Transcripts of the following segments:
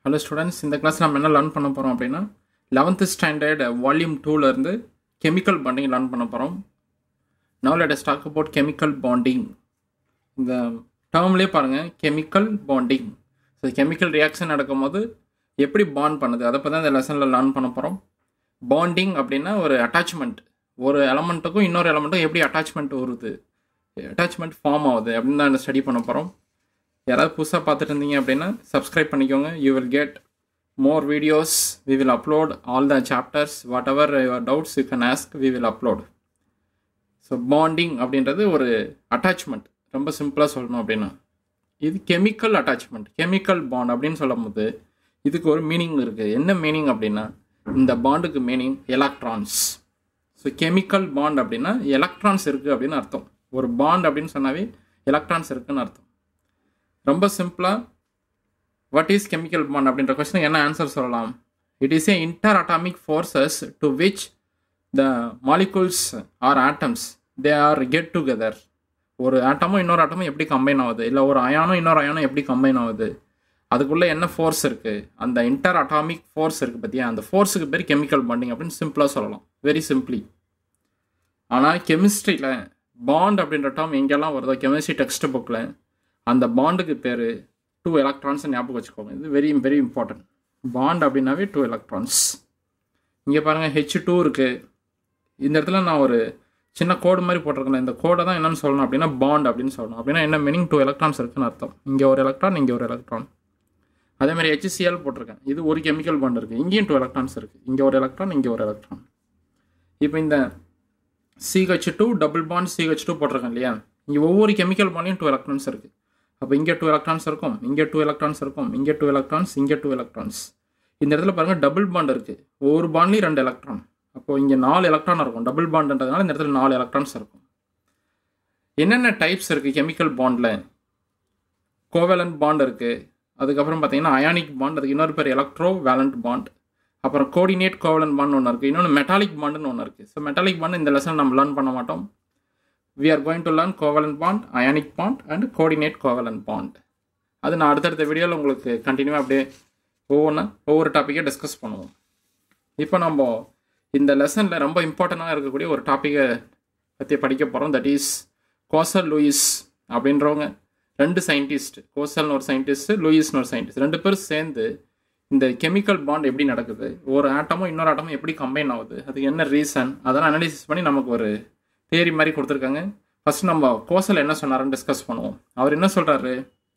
Hello students இந்த class நம்ம என்ன லேர்ன் பண்ண போகிறோம் அப்படின்னா லெவன்த்து ஸ்டாண்டர்ட் வால்யூம் டூலேருந்து கெமிக்கல் பாண்டிங் லேர்ன் பண்ண போகிறோம் now let us talk about chemical bonding இந்த டேர்ம்லேயே பாருங்கள் chemical bonding so chemical reaction நடக்கும்போது எப்படி பாண்ட் பண்ணுது அதை பற்றி தான் இந்த லெசனில் லேர்ன் பண்ண போகிறோம் பாண்டிங் அப்படின்னா ஒரு அட்டாச்மெண்ட் ஒரு எலமெண்ட்டுக்கும் இன்னொரு எலமெண்ட்டுக்கும் எப்படி அட்டாச்மெண்ட் வருது அட்டாச்மெண்ட் ஃபார்ம் ஆகுது அப்படின்னு தான் ஸ்டடி பண்ண போகிறோம் யாராவது புதுசாக பார்த்துட்டு இருந்தீங்க அப்படின்னா சப்ஸ்கிரைப் பண்ணிக்கோங்க you will get more videos we will upload all the chapters whatever your doubts you can ask we will upload so bonding அப்படின்றது ஒரு அட்டாச்மெண்ட் ரொம்ப சிம்பிளாக சொல்லணும் அப்படின்னா இது கெமிக்கல் அட்டாச்மெண்ட் கெமிக்கல் பாண்ட் அப்படின்னு சொல்லும்போது இதுக்கு ஒரு மீனிங் இருக்குது என்ன மீனிங் அப்படின்னா இந்த பாண்டுக்கு meaning electrons so chemical bond அப்படின்னா எலக்ட்ரான்ஸ் இருக்குது அப்படின்னு அர்த்தம் ஒரு பாண்ட் அப்படின்னு சொன்னாவே எலக்ட்ரான்ஸ் இருக்குன்னு அர்த்தம் ரொம்ப சிம்பிளாக வாட் இஸ் கெமிக்கல் பாண்ட் அப்படின்ற கொஸ்டின் என்ன ஆன்சர் சொல்லலாம் it is a interatomic forces to which the molecules or atoms they are get together ஒரு ஆட்டமும் இன்னொரு ஆட்டமும் எப்படி கம்பைன் ஆகுது இல்லை ஒரு அயானும் இன்னொரு அயானும் எப்படி கம்பைன் ஆகுது அதுக்குள்ளே என்ன ஃபோர்ஸ் இருக்குது அந்த இன்டர் அட்டாமிக் ஃபோர்ஸ் இருக்குது பற்றியா அந்த ஃபோர்ஸுக்கு பேர் கெமிக்கல் பாண்டிங் அப்படின்னு சிம்பிளாக சொல்லலாம் வெரி சிம்பிளி ஆனால் கெமிஸ்ட்ரியில் பாண்ட் அப்படின்ற டேர்ம் எங்கெல்லாம் வருதோ கெமிஸ்ட்ரி டெக்ஸ்ட் புக்கில் அந்த பாண்டுக்கு பேர் டூ எலக்ட்ரான்ஸ் ஞாபகம் வச்சுக்கோங்க இது வெரி வெரி இம்பார்ட்டன்ட் பாண்ட் அப்படின்னாவே டூ எலக்ட்ரான்ஸ் இங்கே பாருங்கள் ஹெச் டூ இருக்குது இந்த இடத்துல நான் ஒரு சின்ன கோடு மாதிரி போட்டிருக்கேன் இந்த கோடை தான் என்னன்னு சொல்லணும் அப்படின்னா பாண்ட் அப்படின்னு சொல்லணும் அப்படின்னா என்ன மீனிங் டூ எலக்ட்ரான்ஸ் இருக்குன்னு அர்த்தம் இங்கே ஒரு எலக்ட்ரான் இங்கே ஒரு எலக்ட்ரான் அதே மாதிரி ஹெச்சிஎல் போட்டிருக்கேன் இது ஒரு கெமிக்கல் பாண்ட் இருக்குது இங்கேயும் டூ எலக்ட்ரான்ஸ் இருக்குது இங்கே ஒரு எலக்ட்ரான் இங்கே ஒரு எலக்ட்ரான் இப்போ இந்த CH two double bond CH two போட்டிருக்கேன் இல்லையா இங்கே ஒவ்வொரு கெமிக்கல் பாண்ட்லையும் டூ எலக்ட்ரான்ஸ் இருக்குது அப்போ இங்கே டூ எலக்ட்ரான்ஸ் இருக்கும் இங்கே டூ எலக்ட்ரான்ஸ் இருக்கும் இங்கே டூ எலக்ட்ரான்ஸ் இங்கே டூ எலக்ட்ரான்ஸ் இந்த இடத்துல பாருங்கள் டபுள் பாண்ட் இருக்குது ஒவ்வொரு பாண்ட்லேயும் ரெண்டு எலக்ட்ரான் அப்போது இங்கே நாலு எலக்ட்ரான் இருக்கும் டபுள் பாண்டுன்றதுனால இந்த இடத்துல நாலு எலக்ட்ரான்ஸ் இருக்கும் என்னென்ன டைப்ஸ் இருக்குது கெமிக்கல் பாண்டில் கோவேலண்ட் பாண்ட் இருக்குது அதுக்கப்புறம் பார்த்தீங்கன்னா அயானிக் பாண்ட் அதுக்கு இன்னொரு பேர் எலக்ட்ரோ வேலண்ட் பாண்ட் அப்புறம் கோஆர்டினேட் கோவலன் பாண்ட் ஒன்று இருக்குது இன்னொன்று மெட்டாலிக் பாண்டுன்னு ஒன்று இருக்குது ஸோ மெட்டாலிக் பாண்ட் இந்த லெசன் நம்ம லேர்ன் பண்ண மாட்டோம் we are going to learn covalent bond ionic bond and coordinate covalent bond அது நான் அடுத்தடுத்த வீடியோவில் உங்களுக்கு கண்டினியூவாக அப்படியே ஒவ்வொன்றா ஒவ்வொரு டாப்பிக்கை டிஸ்கஸ் பண்ணுவோம் இப்போ நம்ம இந்த லெசனில் ரொம்ப இம்பார்ட்டண்ட்டாக இருக்கக்கூடிய ஒரு டாப்பிக்கை பற்றி படிக்க போகிறோம் தட் இஸ் கோசல் லூயிஸ் அப்படின்றவங்க ரெண்டு சயின்டிஸ்ட் கோசல்னு ஒரு சயின்டிஸ்ட் லூயிஸ்னு ஒரு சயின்டிஸ்ட் ரெண்டு பேரும் சேர்ந்து இந்த கெமிக்கல் பாண்ட் எப்படி நடக்குது ஒரு ஆட்டமும் இன்னொரு ஆட்டமும் எப்படி கம்பைன் ஆகுது அதுக்கு என்ன ரீசன் அதெல்லாம் அனாலிசிஸ் பண்ணி நமக்கு ஒரு தேரி மாதிரி கொடுத்துருக்காங்க ஃபர்ஸ்ட் நம்ம கோசல் என்ன சொன்னாருன்னு டிஸ்கஸ் பண்ணுவோம் அவர் என்ன சொல்கிறாரு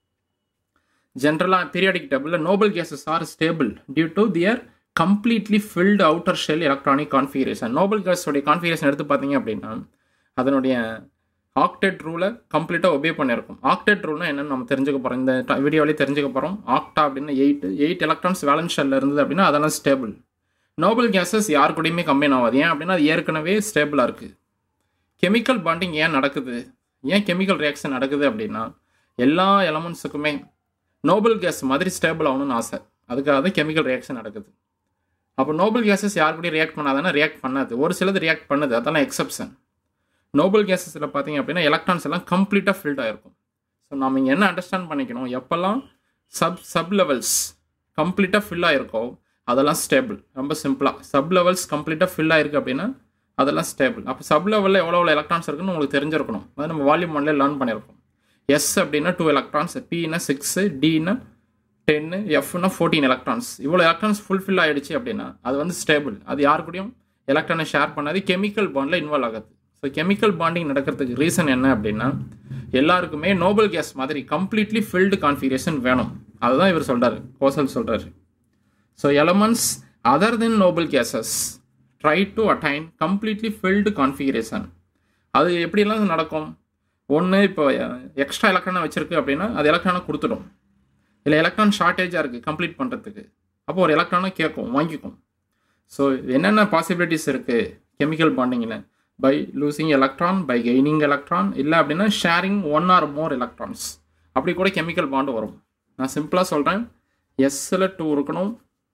ஜென்ரலாக பீரியாடிக் டேபிளில் noble gases are stable due to their completely filled outer shell electronic configuration noble கேஸோடைய கான்ஃபிகரேஷன் எடுத்து பார்த்தீங்க அப்படின்னா அதனுடைய ஆக்டெட் ரூலை கம்ப்ளீட்டாக ஒபே பண்ணியிருக்கும் ஆக்டெட் ரூல்னா என்னன்னு நம்ம தெரிஞ்சுக்க போகிறோம் இந்த வீடியோவிலே தெரிஞ்சுக்க போகிறோம் ஆக்டா அப்படின்னா எயிட் எயிட் எலக்ட்ரான்ஸ் வேலன்ஸ் ஷெல்லில் இருந்தது அப்படின்னா அதெல்லாம் ஸ்டேபிள் நோபல் கேஸஸ் யார் கூடயுமே கம்பைன் ஆகாது ஏன் அப்படின்னா அது ஏற்கனவே ஸ்டேபிளாக இருக்குது கெமிக்கல் பாண்டிங் ஏன் நடக்குது ஏன் கெமிக்கல் ரியாக்ஷன் நடக்குது அப்படின்னா எல்லா எலமெண்ட்ஸுக்குமே நோபல் கேஸ் மாதிரி ஸ்டேபிள் ஆகணும்னு ஆசை அதுக்காக தான் கெமிக்கல் ரியாக்ஷன் நடக்குது அப்போ நோபல் கேஸஸ் யார் கூட ரியாக்ட் பண்ணாதானே ரியாக்ட் பண்ணாது ஒரு சிலது ரியாக்ட் பண்ணுது அதெல்லாம் எக்ஸப்ஷன் நோபல் கேஸஸில் பார்த்தீங்க அப்படின்னா எலக்ட்ரான்ஸ் எல்லாம் கம்ப்ளீட்டாக ஃபில்ட் ஆகிருக்கும் ஸோ நம்ம இங்கே என்ன அண்டர்ஸ்டாண்ட் பண்ணிக்கணும் எப்போல்லாம் சப் சப் லெவல்ஸ் கம்ப்ளீட்டாக ஃபில் ஆகிருக்கோ அதெல்லாம் ஸ்டேபிள் ரொம்ப சிம்பிளாக சப் லெவல்ஸ் கம்ப்ளீட்டாக ஃபில் ஆயிருக்கு அப்படின்னா அதெல்லாம் ஸ்டேபிள் அப்போ சப் லெவலில் எவ்வளோ எவ்வளோ எலக்ட்ரான்ஸ் இருக்குன்னு உங்களுக்கு தெரிஞ்சிருக்கணும் அது நம்ம வால்யூம் ஒன்லேயே லேர்ன் பண்ணியிருக்கோம் எஸ் அப்படின்னா டூ எலக்ட்ரான்ஸ் பின்னா சிக்ஸு டின்னா டென்னு எஃப்னா ஃபோர்டீன் எலக்ட்ரான்ஸ் இவ்வளோ எலக்ட்ரான்ஸ் ஃபுல்ஃபில் ஆகிடுச்சு அப்படின்னா அது வந்து ஸ்டேபிள் அது யாரு கூடயும் எலக்ட்ரானை ஷேர் பண்ணாது கெமிக்கல் பாண்டில் இன்வால்வ் ஆகாது ஸோ கெமிக்கல் பாண்டிங் நடக்கிறதுக்கு ரீசன் என்ன அப்படின்னா எல்லாருக்குமே நோபல் கேஸ் மாதிரி கம்ப்ளீட்லி ஃபில்டு கான்ஃபிகரேஷன் வேணும் அதுதான் இவர் சொல்கிறாரு கோசல் சொல்கிறாரு so elements other than noble gases try to attain completely filled configuration அது எப்படிலாம் நடக்கும் ஒன்று இப்போ எக்ஸ்ட்ரா எலக்ட்ரானை வச்சிருக்கு அப்படின்னா அது எலக்ட்ரானை கொடுத்துடும் இல்லை எலக்ட்ரான் ஷார்ட்டேஜாக இருக்குது கம்ப்ளீட் பண்ணுறதுக்கு அப்போ ஒரு எலக்ட்ரானை கேட்கும் வாங்கிக்கும் ஸோ என்னென்ன பாசிபிலிட்டிஸ் இருக்குது கெமிக்கல் பாண்டிங்கில் by losing electron by gaining electron இல்லை அப்படின்னா sharing one or more electrons அப்படி கூட கெமிக்கல் பாண்டு வரும் நான் சிம்பிளாக சொல்கிறேன் எஸ்ஸில் டூ இருக்கணும்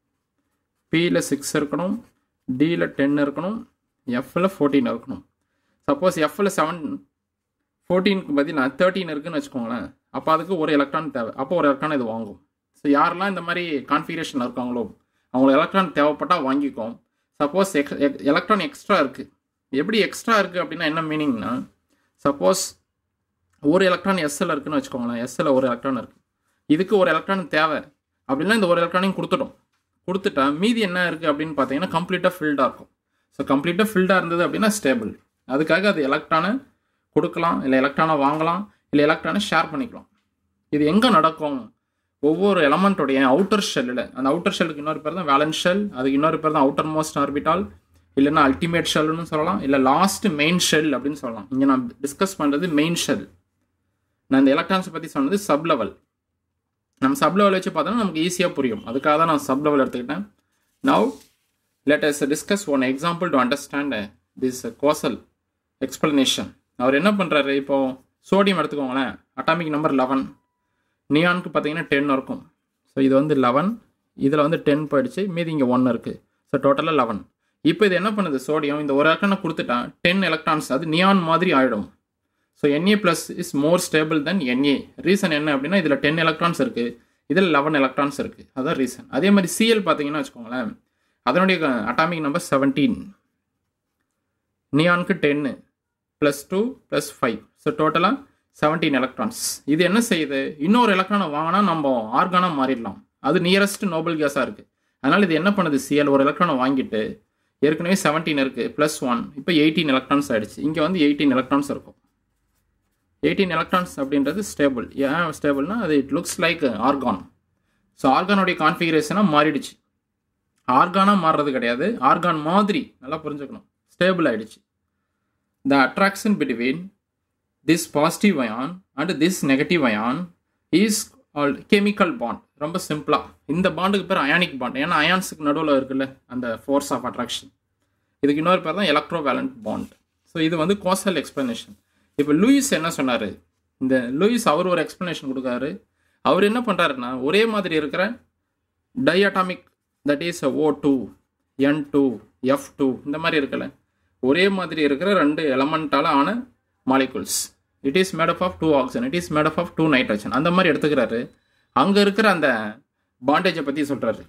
பியில் சிக்ஸ் இருக்கணும் டியில் டென் இருக்கணும் எஃப்பில் ஃபோர்டீன் இருக்கணும் சப்போஸ் எஃப்பில் செவன் ஃபோர்டீனுக்கு பதிலாக தேர்ட்டீன் இருக்குன்னு வச்சுக்கோங்களேன் அப்போ அதுக்கு ஒரு எலக்ட்ரான் தேவை அப்போ ஒரு எலக்ட்ரான் இது வாங்கும் ஸோ யாரெல்லாம் இந்த மாதிரி கான்ஃபிகரேஷனில் இருக்காங்களோ அவங்களுக்கு எலக்ட்ரான் தேவைப்பட்டால் வாங்கிக்கும் சப்போஸ் எக் எலக்ட்ரான் எக்ஸ்ட்ரா இருக்குது எப்படி எக்ஸ்ட்ரா இருக்குது அப்படின்னா என்ன மீனிங்னா சப்போஸ் ஒரு எலக்ட்ரான் எஸ்எல் இருக்குன்னு வச்சுக்கோங்களேன் எஸ்எல் ஒரு எலக்ட்ரான் இருக்குது இதுக்கு ஒரு எலக்ட்ரான் தேவை அப்படின்னா இந்த ஒரு எலக்ட்ரானையும் கொடுத்துட்டோம் கொடுத்துட்டா மீதி என்ன இருக்குது அப்படின்னு பார்த்தீங்கன்னா கம்ப்ளீட்டாக ஃபில்டாக இருக்கும் ஸோ கம்ப்ளீட்டாக ஃபில்டாக இருந்தது அப்படின்னா ஸ்டேபிள் அதுக்காக அது எலக்ட்ரானை கொடுக்கலாம் இல்லை எலக்ட்ரானை வாங்கலாம் இல்லை எலக்ட்ரானை ஷேர் பண்ணிக்கலாம் இது எங்கே நடக்கும் ஒவ்வொரு எலமெண்ட்டோடைய அவுட்டர் ஷெல்லில் அந்த அவுட்டர் ஷெல்லுக்கு இன்னொரு பேர் தான் வேலன்ஸ் ஷெல் அதுக்கு இன்னொரு பேர் தான் அவுட்டர் மோஸ்ட் ஆர்பிட்டால் இல்லைன்னா அல்டிமேட் ஷெல்னு சொல்லலாம் இல்லை லாஸ்ட் மெயின் ஷெல் அப்படின்னு சொல்லலாம் இங்கே நான் டிஸ்கஸ் பண்ணுறது மெயின் ஷெல் நான் இந்த எலக்ட்ரான்ஸை பற்றி சொன்னது சப் லெவல் நம்ம சப் லெவல் வச்சு பார்த்தோம்னா நமக்கு ஈஸியாக புரியும் அதுக்காக தான் நான் சப் லெவல் எடுத்துக்கிட்டேன் now let us discuss one example to understand this Kossel explanation அவர் என்ன பண்ணுறாரு இப்போ சோடியம் எடுத்துக்கோங்களேன் அட்டாமிக் நம்பர் லெவன் நியானுக்கு பார்த்தீங்கன்னா டென் இருக்கும் ஸோ இது வந்து லெவன் இதில் வந்து டென் போயிடுச்சு மீதி இங்கே ஒன் இருக்குது ஸோ டோட்டலாக லெவன் இப்போ இது என்ன பண்ணுது சோடியம் இந்த ஒரு எலக்ட்ரானை கொடுத்துட்டா டென் எலக்ட்ரான்ஸ் அது நியான் மாதிரி ஆகிடும் so NA plus is more stable than NA reason என்ன அப்படின்னா இதில் டென் எலக்ட்ரான்ஸ் இருக்குது இதில் லெவன் எலக்ட்ரான்ஸ் இருக்குது அதான் ரீசன் அதே மாதிரி சிஎல் பார்த்தீங்கன்னா வச்சுக்கோங்களேன் அதனுடைய அட்டாமிக் நம்பர் செவன்டீன் நியானுக்கு டென்னு plus two plus five so டோட்டலாக செவன்டீன் எலக்ட்ரான்ஸ் இது என்ன செய்யுது இன்னொரு எலக்ட்ரானை வாங்கினா நம்ம ஆர்கானாக மாறிடலாம் அது நியரஸ்ட் நோபல் கேஸாக இருக்குது அதனால் இது என்ன பண்ணுது சிஎல் ஒரு எலக்ட்ரானை வாங்கிட்டு ஏற்கனவே செவன்டீன் இருக்குது ப்ளஸ் ஒன் இப்போ எயிட்டீன் எலக்ட்ரான்ஸ் ஆகிடுச்சு இங்கே வந்து எயிட்டீன் எலக்ட்ரான்ஸ் இருக்கும் எயிட்டீன் எலக்ட்ரான்ஸ் அப்படின்றது ஸ்டேபிள் ஏன் ஸ்டேபிள்னா அது it looks like argon so ஆர்கானுடைய கான்ஃபிகரேஷனாக மாறிடுச்சு ஆர்கானாக மாறுறது கிடையாது ஆர்கான் மாதிரி நல்லா புரிஞ்சுக்கணும் ஸ்டேபிள் ஆகிடுச்சு the attraction between this positive ion and this negative ion is called chemical bond ரொம்ப சிம்பிளாக இந்த பாண்டுக்கு பேர் அயானிக் பாண்ட் ஏன்னா அயான்ஸுக்கு நடுவில் இருக்குல்ல அந்த ஃபோர்ஸ் ஆஃப் அட்ராக்ஷன் இதுக்கு இன்னொரு பேர் தான் எலக்ட்ரோ வேலண்ட் பாண்ட் ஸோ இது வந்து கோசல் எக்ஸ்பிளனேஷன் இப்போ லூயிஸ் என்ன சொன்னார் இந்த லூயிஸ் அவர் ஒரு எக்ஸ்பிளனேஷன் கொடுக்காரு அவர் என்ன பண்ணுறாருன்னா ஒரே மாதிரி இருக்கிற diatomic that is O two N two F two இந்த மாதிரி இருக்குல்ல ஒரே மாதிரி இருக்கிற ரெண்டு எலமெண்ட்டால் ஆன molecules it is made up of two oxygen it is made up of two nitrogen அந்த மாதிரி எடுத்துக்கிறாரு அங்கே இருக்கிற அந்த பாண்டேஜை பற்றி சொல்கிறாரு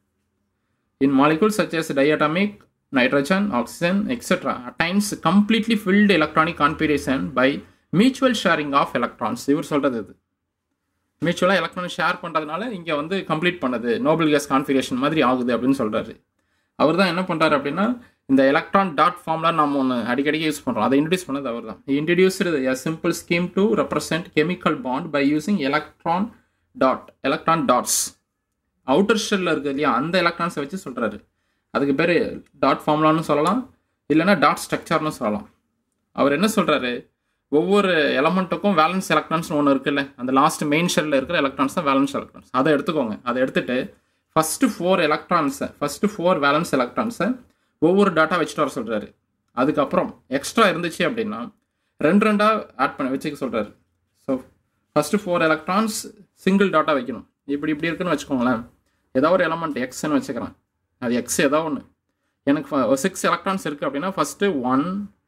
in molecule such as diatomic nitrogen, oxygen, etc. attains completely filled electronic configuration by mutual sharing of electrons. இவர் சொல்கிறது இது மியூச்சுவலாக எலக்ட்ரான் ஷேர் பண்ணுறதுனால இங்கே வந்து கம்ப்ளீட் பண்ணுது நோபல் கேஸ் கான்ஃபிகரேஷன் மாதிரி ஆகுது அப்படின்னு சொல்கிறாரு அவர் தான் என்ன பண்ணுறாரு அப்படின்னா இந்த எலக்ட்ரான் டாட் ஃபார்ம்லாம் நம்ம ஒன்று அடிக்கடி யூஸ் பண்ணுறோம் அதை இன்ட்ரடியூஸ் பண்ணது அவர் தான் introduced a simple scheme to represent chemical bond by using electron dot electron dots outer ஷெல்லில் இருக்குது இல்லையா அந்த எலக்ட்ரான்ஸை வச்சு சொல்கிறாரு அதுக்கு பேர் டாட் ஃபார்முலான்னு சொல்லலாம் இல்லைன்னா டாட் ஸ்ட்ரக்சர்னு சொல்லலாம் அவர் என்ன சொல்கிறாரு ஒவ்வொரு எலமெண்ட்டுக்கும் வேலன்ஸ் எலக்ட்ரான்ஸ் ஒன்று இருக்குல்ல அந்த லாஸ்ட் மெயின் ஷெல்லில் இருக்கிற எலக்ட்ரான்ஸ் தான் வேலன்ஸ் எலக்ட்ரான்ஸ் அதை எடுத்துக்கோங்க அதை எடுத்துட்டு ஃபஸ்ட்டு ஃபோர் எலக்ட்ரான்ஸை ஃபஸ்ட்டு ஃபோர் வேலன்ஸ் எலக்ட்ரான்ஸை ஒவ்வொரு டாட்டா வச்சுட்டு வர சொல்கிறாரு அதுக்கப்புறம் எக்ஸ்ட்ரா இருந்துச்சு அப்படின்னா ரெண்டு ரெண்டாக ஆட் பண்ண வச்சுக்க சொல்கிறாரு so first four electrons single டாட்டா வைக்கணும் இப்படி இப்படி இருக்குன்னு வச்சுக்கோங்களேன் ஏதோ ஒரு எலமெண்ட் எக்ஸ்ன்னு வச்சுக்கிறேன் அது எக்ஸ் ஏதோ ஒன்று எனக்கு ஒரு சிக்ஸ் எலக்ட்ரான்ஸ் இருக்குது அப்படின்னா first one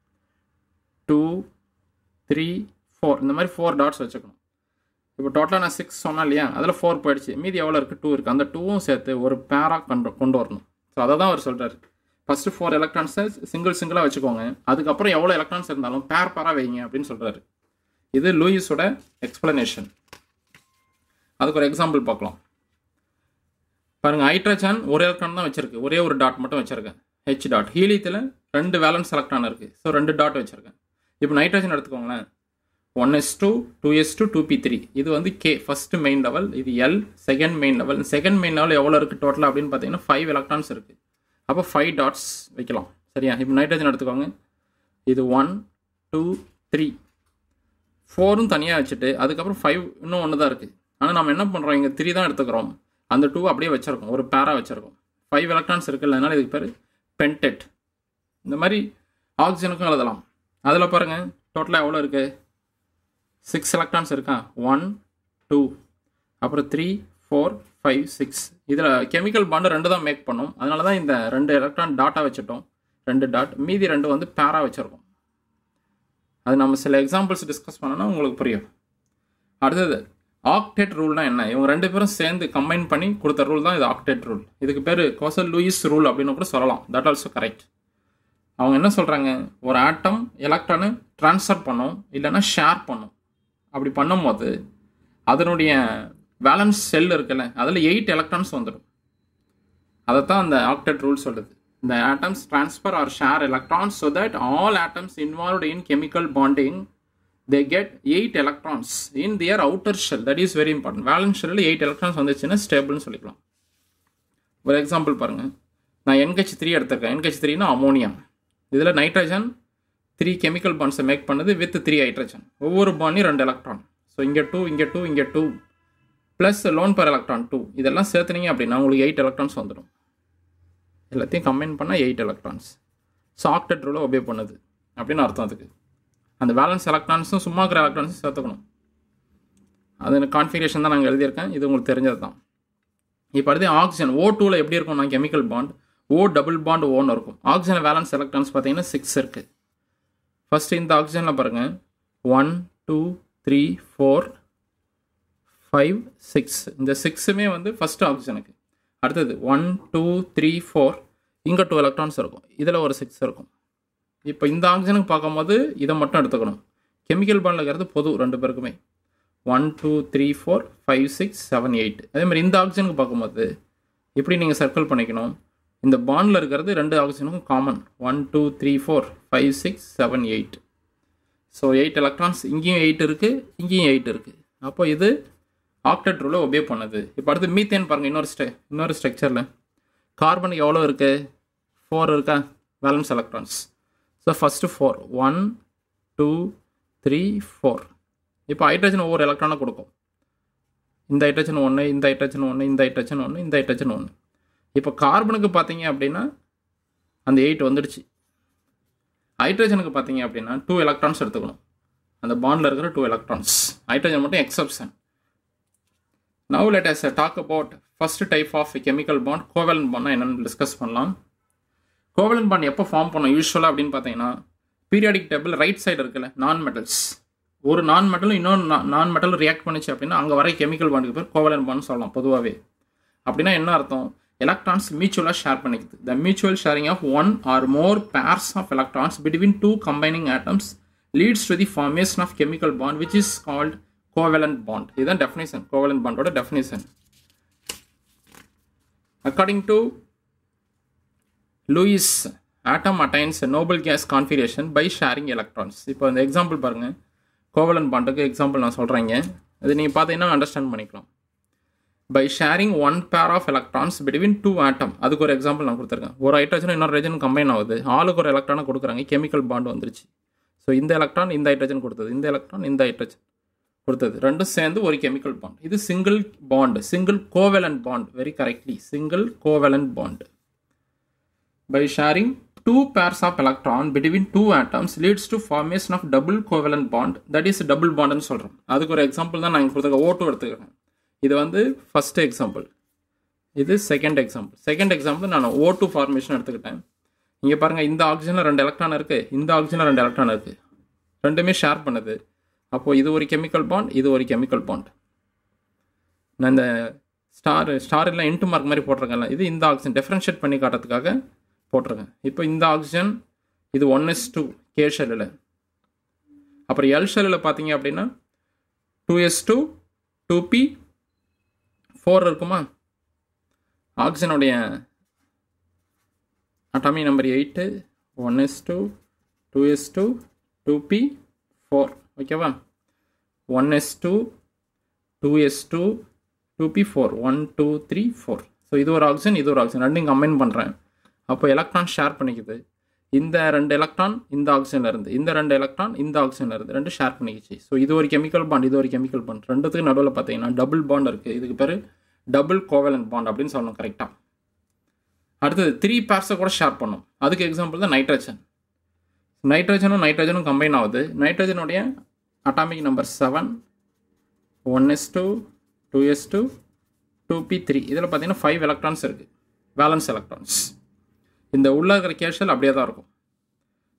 two three four இந்த மாதிரி ஃபோர் டாட்ஸ் வச்சுக்கணும் இப்போ டோட்டலாக நான் சிக்ஸ் சொன்னேன் இல்லையா அதில் ஃபோர் போயிடுச்சு மீதி எவ்வளோ இருக்குது டூ இருக்குது அந்த டூவும் சேர்த்து ஒரு பேராக கொண்டு கொண்டு வரணும் ஸோ அதை தான் அவர் சொல்கிறார் ஃபஸ்ட்டு ஃபோர் எலக்ட்ரான்ஸை சிங்கிள் சிங்கிளாக வச்சுக்கோங்க அதுக்கப்புறம் எவ்வளோ எலக்ட்ரான்ஸ் இருந்தாலும் பேர் பேராக வைங்க அப்படின்னு சொல்கிறாரு இது லூயிஸோட எக்ஸ்பிளனேஷன் அதுக்கு ஒரு எக்ஸாம்பிள் பார்க்கலாம் பாருங்கள் ஹைட்ரஜன் ஒரு எலக்ட்ரான் தான் வச்சிருக்கு ஒரே ஒரு டாட் மட்டும் வச்சிருக்கேன் ஹெச் டாட் ஹீலியத்தில் ரெண்டு வேலன்ஸ் எலக்ட்ரான் இருக்குது ஸோ ரெண்டு டாட் வச்சிருக்கேன் இப்போ நைட்ரஜன் எடுத்துக்கோங்களேன் one S two two S two two B three இது வந்து கே ஃபஸ்ட்டு மெயின் லெவல் இது L second main level second main level எவ்வளோ இருக்குது டோட்டலாக அப்படின்னு பார்த்தீங்கன்னா ஃபைவ் எலக்ட்ரான்ஸ் இருக்குது அப்போ ஃபைவ் டாட்ஸ் வைக்கலாம் சரியா இப்போ நைட்ரஜன் எடுத்துக்கோங்க இது ஒன் டூ த்ரீ ஃபோரும் தனியாக வச்சுட்டு அதுக்கப்புறம் ஃபைவ் இன்னும் ஒன்று தான் இருக்குது ஆனால் நம்ம என்ன பண்ணுறோம் இங்கே த்ரீ தான் எடுத்துக்கிறோம் அந்த டூ அப்படியே வச்சுருக்கோம் ஒரு பேராக வச்சுருக்கோம் ஃபைவ் எலக்ட்ரான்ஸ் இருக்குல்ல அதனால் இதுக்கு பேர் பென்டெட் இந்த மாதிரி ஆக்சிஜனுக்கும் எழுதலாம் அதில் பாருங்கள் டோட்டலாக எவ்வளோ இருக்குது சிக்ஸ் எலக்ட்ரான்ஸ் இருக்கா ஒன் டூ அப்புறம் த்ரீ ஃபோர் ஃபைவ் சிக்ஸ் இதில் கெமிக்கல் பாண்டு ரெண்டு தான் மேக் பண்ணோம் அதனால தான் இந்த ரெண்டு எலக்ட்ரான் டாட்டா வச்சுட்டோம் ரெண்டு டாட் மீதி ரெண்டு வந்து பேராக வச்சுருக்கோம் அது நம்ம சில எக்ஸாம்பிள்ஸ் டிஸ்கஸ் பண்ணோன்னா உங்களுக்கு புரியும் அடுத்தது ஆக்டேட் ரூல்னா என்ன இவங்க ரெண்டு பேரும் சேர்ந்து கம்பைன் பண்ணி கொடுத்த ரூல் தான் இது ஆக்டேட் ரூல் இதுக்கு பேர் கோசல் லூயிஸ் ரூல் அப்படின்னு கூட சொல்லலாம் தட் ஆல்சோ கரெக்ட் அவங்க என்ன சொல்கிறாங்க ஒரு ஆட்டம் எலக்ட்ரானு ட்ரான்ஸ்ஃபர் பண்ணும் இல்லைன்னா ஷேர் பண்ணும் அப்படி பண்ணும்போது அதனுடைய பேலன்ஸ் செல் இருக்குல்ல அதில் எயிட் எலக்ட்ரான்ஸ் வந்துடும் அதை தான் அந்த ஆக்டேட் ரூல் சொல்லுது இந்த atoms transfer or share electrons so that all atoms involved in chemical bonding they get eight electrons in their outer shell that is very important valence ஷெல்லில் eight electrons வந்துச்சுன்னா ஸ்டேபிள்னு சொல்லிக்கலாம் ஒரு எக்ஸாம்பிள் பாருங்கள் நான் NH three எடுத்திருக்கேன் NH த்ரீனா ammonia இதில் நைட்ரஜன் த்ரீ கெமிக்கல் பாண்ட்ஸை மேக் பண்ணுது வித் த்ரீ ஹைட்ரஜன் ஒவ்வொரு பாண்டையும் ரெண்டு எலக்ட்ரான் ஸோ இங்கே டூ இங்கே டூ இங்கே two plus lone pair electron two இதெல்லாம் சேர்த்துனீங்க அப்படின்னா உங்களுக்கு எயிட் எலக்ட்ரான்ஸ் வந்துடும் எல்லாத்தையும் கம்பைன் பண்ணால் எயிட் எலக்ட்ரான்ஸ் ஸோ ஆக்டட் ரூலை ஒபே பண்ணுது அப்படின்னு அர்த்தம் அதுக்கு அந்த பேலன்ஸ் எலக்ட்ரான்ஸும் சும்மா இருக்கிற எலக்ட்ரான்ஸும் சேர்த்துக்கணும் அது கான்ஃபிகரேஷன் தான் நாங்கள் எழுதியிருக்கேன் இது உங்களுக்கு தெரிஞ்சது தான் இப்போ அடுத்து ஆக்சிஜன் ஓ டூவில் எப்படி இருக்கும்னா chemical bond O double bond ஓன்னு இருக்கும் ஆக்சிஜன் வேலன்ஸ் எலக்ட்ரான்ஸ் பார்த்தீங்கன்னா சிக்ஸ் இருக்குது ஃபஸ்ட்டு இந்த ஆக்சிஜனில் பாருங்கள் one two three four five six இந்த சிக்ஸுமே வந்து ஃபஸ்ட்டு ஆக்சிஜனுக்கு அடுத்தது ஒன் டூ த்ரீ ஃபோர் இங்கே டூ எலக்ட்ரான்ஸ் இருக்கும் இதில் ஒரு சிக்ஸ் இருக்கும் இப்போ இந்த ஆக்சிஜனுக்கு பார்க்கும்போது இதை மட்டும் எடுத்துக்கணும் கெமிக்கல் பாண்டில் இருக்கிறது பொது ரெண்டு பேருக்குமே one two three four five six seven eight அதே மாதிரி இந்த ஆக்சிஜனுக்கு பார்க்கும்போது இப்படி நீங்கள் சர்க்கிள் பண்ணிக்கணும் இந்த பாண்டில் இருக்கிறது ரெண்டு ஆக்சிஜனுக்கும் common one two three four five six seven eight so eight electrons இங்கேயும் எயிட் இருக்குது இங்கேயும் எயிட் இருக்குது அப்போ இது ஆக்டட் ரூலை ஒபே பண்ணுது இப்போ அடுத்து மீத்தேன் பாருங்கள் இன்னொரு ஸ்டெ இன்னொரு ஸ்ட்ரக்சரில் கார்பனுக்கு எவ்வளோ இருக்குது ஃபோர் இருக்கா valence electrons so first four one two three four இப்போ ஹைட்ரஜன் ஒவ்வொரு எலக்ட்ரானை கொடுக்கும் இந்த ஹைட்ரஜன் ஒன்று இந்த ஹைட்ரஜன் ஒன்று இந்த ஹைட்ரஜன் ஒன்று இந்த ஹைட்ரஜன் ஒன்று இப்போ கார்பனுக்கு பார்த்தீங்க அப்படின்னா அந்த எயிட் வந்துடுச்சு ஹைட்ரஜனுக்கு பார்த்தீங்க அப்படின்னா டூ எலக்ட்ரான்ஸ் எடுத்துக்கணும் அந்த பாண்டில் இருக்கிற டூ எலக்ட்ரான்ஸ் ஹைட்ரஜன் மட்டும் exception now let us talk about first type of chemical bond covalent bond என்னென்னு டிஸ்கஸ் பண்ணலாம் கோவலன் பாண்ட் எப்போ ஃபார்ம் பண்ணோம் யூஸ்வலாக அப்படின்னு பார்த்தீங்கன்னா பீரியாடிக் டேபிள் ரைட் சைடு இருக்குல்ல நான் மெட்டல்ஸ் ஒரு நான் மெட்டலும் இன்னொரு நான் மெட்டலும் ரியாக்ட் பண்ணிச்சு அப்படின்னா அங்கே வர கெமிக்கல் பாண்டுக்கு பேர் கோவலன் பாண்ட் சொல்லலாம் பொதுவாகவே அப்படின்னா என்ன அர்த்தம் எலக்ட்ரான்ஸ் மியூச்சுவலாக ஷேர் பண்ணிக்குது the mutual sharing of one or more pairs of electrons between two combining atoms leads to the formation of chemical bond which is called covalent bond இதுதான் definition covalent பாண்டோட definition according to Lewis atom attains noble gas configuration by sharing electrons இப்போ இந்த example பாருங்கள் Kovalan பாண்டுக்கு example நான் சொல்கிறேங்க அது நீங்கள் பார்த்தீங்கன்னா அண்டர்ஸ்டாண்ட் பண்ணிக்கலாம் by sharing one pair of electrons between two atom அதுக்கு ஒரு எக்ஸாம்பிள் நான் கொடுத்துருக்கேன் ஒரு ஹைட்ரஜன் இன்னொரு ஹைட்ரஜன் கம்பைன் ஆகுது ஆளுக்கு ஒரு எலக்ட்ரானை கொடுக்குறாங்க கெமிக்கல் பாண்டு வந்துருச்சு ஸோ இந்த எலக்ட்ரான் இந்த ஹைட்ரஜன் கொடுத்தது இந்த எலக்ட்ரான் இந்த ஹைட்ரஜன் கொடுத்தது ரெண்டும் சேர்ந்து ஒரு கெமிக்கல் பாண்ட் இது single bond single covalent bond very correctly single covalent bond by sharing two pairs of electron between two atoms leads to formation of double covalent bond that is double பாண்டுன்னு சொல்கிறோம் அதுக்கு ஒரு example தான் நான் இங்கே கொடுத்துருக்க Otto எடுத்துக்கிறேன் இது வந்து ஃபஸ்ட் எக்ஸாம்பிள் இது செகண்ட் எக்ஸாம்பிள் செகண்ட் எக்ஸாம்பிள் நான் ஓ டூ ஃபார்மேஷன் எடுத்துக்கிட்டேன் இங்கே பாருங்கள் இந்த ஆக்சிஜனில் ரெண்டு எலக்ட்ரான் இருக்குது இந்த ஆக்சிஜனில் ரெண்டு எலக்ட்ரான் இருக்குது ரெண்டுமே ஷேர் பண்ணுது அப்போது இது ஒரு கெமிக்கல் பாண்ட் இது ஒரு கெமிக்கல் பாண்ட் நான் இந்த ஸ்டார் ஸ்டார் எல்லாம் இன்ட்டு மார்க் மாதிரி போட்டிருக்கேன்ல இது இந்த ஆக்சிஜன் டிஃப்ரென்ஷியேட் பண்ணி காட்டுறதுக்காக போட்டிருக்கேன் இப்போ இந்த ஆக்சிஜன் இது ஒன் எஸ் டூ கே ஷெல்லில் அப்புறம் எல் ஷெல்லில் பார்த்தீங்க அப்படின்னா two S two two p four இருக்குமா ஆக்சிஜனுடைய atomic number eight one S two two S two two p four ஓகேவா one S two two S two two p four one two three four so இது ஒரு oxygen இது ஒரு oxygen ரெண்டையும் combine பண்ணுறேன் அப்போ எலக்ட்ரான் ஷேர் பண்ணிக்குது இந்த ரெண்டு எலக்ட்ரான் இந்த ஆக்சிஜனில் இருந்து இந்த ரெண்டு எலக்ட்ரான் இந்த ஆக்சிஜனில் இருந்து ரெண்டு ஷேர் பண்ணிக்கிச்சு ஸோ இது ஒரு கெமிக்கல் பாண்ட் இது ஒரு கெமிக்கல் பாண்ட் ரெண்டுத்துக்கு நடுவில் பார்த்தீங்கன்னா டபுள் பாண்ட் இருக்குது இதுக்கு பேர் டபுள் கோவலன் பாண்ட் அப்படின்னு சொல்லணும் கரெக்டாக அடுத்தது த்ரீ பேர்ஸை கூட ஷேர் பண்ணும் அதுக்கு எக்ஸாம்பிள் தான் நைட்ரஜன் நைட்ரஜனும் நைட்ரஜனும் கம்பைன் ஆகுது நைட்ரஜனுடைய atomic number seven one S two two S two two B three இதில் பார்த்தீங்கன்னா ஃபைவ் எலக்ட்ரான்ஸ் இருக்குது பேலன்ஸ் எலக்ட்ரான்ஸ் இந்த உள்ள இருக்கிற கேஷல் அப்படியே தான் இருக்கும்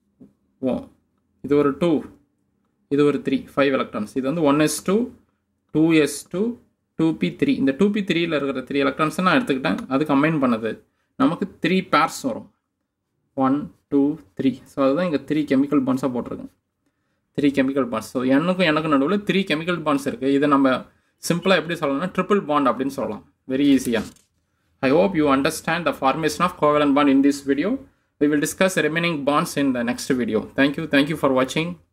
ஓ இது ஒரு டூ இது ஒரு த்ரீ ஃபைவ் எலக்ட்ரான்ஸ் இது வந்து one S two two S two two B three இந்த டூ பி த்ரீயில் இருக்கிற த்ரீ எலக்ட்ரான்ஸை நான் எடுத்துக்கிட்டேன் அது கம்பைன் பண்ணது நமக்கு த்ரீ பேர்ஸ் வரும் ஒன் டூ த்ரீ ஸோ அதுதான் இங்கே த்ரீ கெமிக்கல் பாண்ட்ஸாக போட்டிருக்கேன் த்ரீ கெமிக்கல் பாண்ட்ஸ் ஸோ எனக்கும் எனக்கும் நடுவில் த்ரீ கெமிக்கல் பாண்ட்ஸ் இருக்குது இதை நம்ம சிம்பிளாக எப்படி சொல்லலாம்னா ட்ரிபிள் பாண்ட் அப்படின்னு சொல்லலாம் வெரி ஈஸியாக I hope you understand the formation of covalent bond in this video we will discuss remaining bonds in the next video thank you thank you for watching